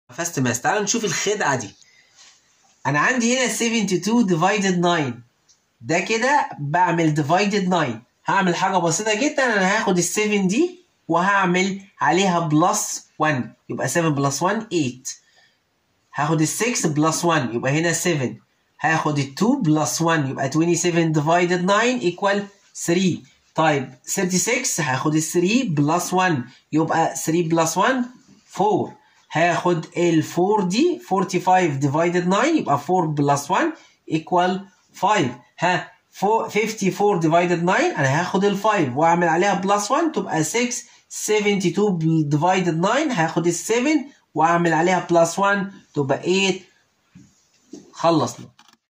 فاست ماس تعالوا نشوف الخدعه دي انا عندي هنا 72 ديفايدد 9 ده كده بعمل ديفايدد 9 هعمل حاجه بسيطه جدا انا هاخد ال 7 دي وهعمل عليها بلس 1 يبقى 7 بلس 1 8 هاخد ال 6 بلس 1 يبقى هنا 7 هاخد ال 2 بلس 1 يبقى 27 ديفايدد 9 ايكوال 3 طيب 36 هاخد ال 3 بلس 1 يبقى 3 بلس 1 4 هاخد ال 4 دي 45 ديفايدد 9 يبقى 4 بلس 1 ايكوال 5 ها 54 ديفايدد 9 انا هاخد ال 5 واعمل عليها بلس 1 تبقى 6 72 ديفايدد 9 هاخد ال 7 واعمل عليها بلس 1 تبقى 8 خلصنا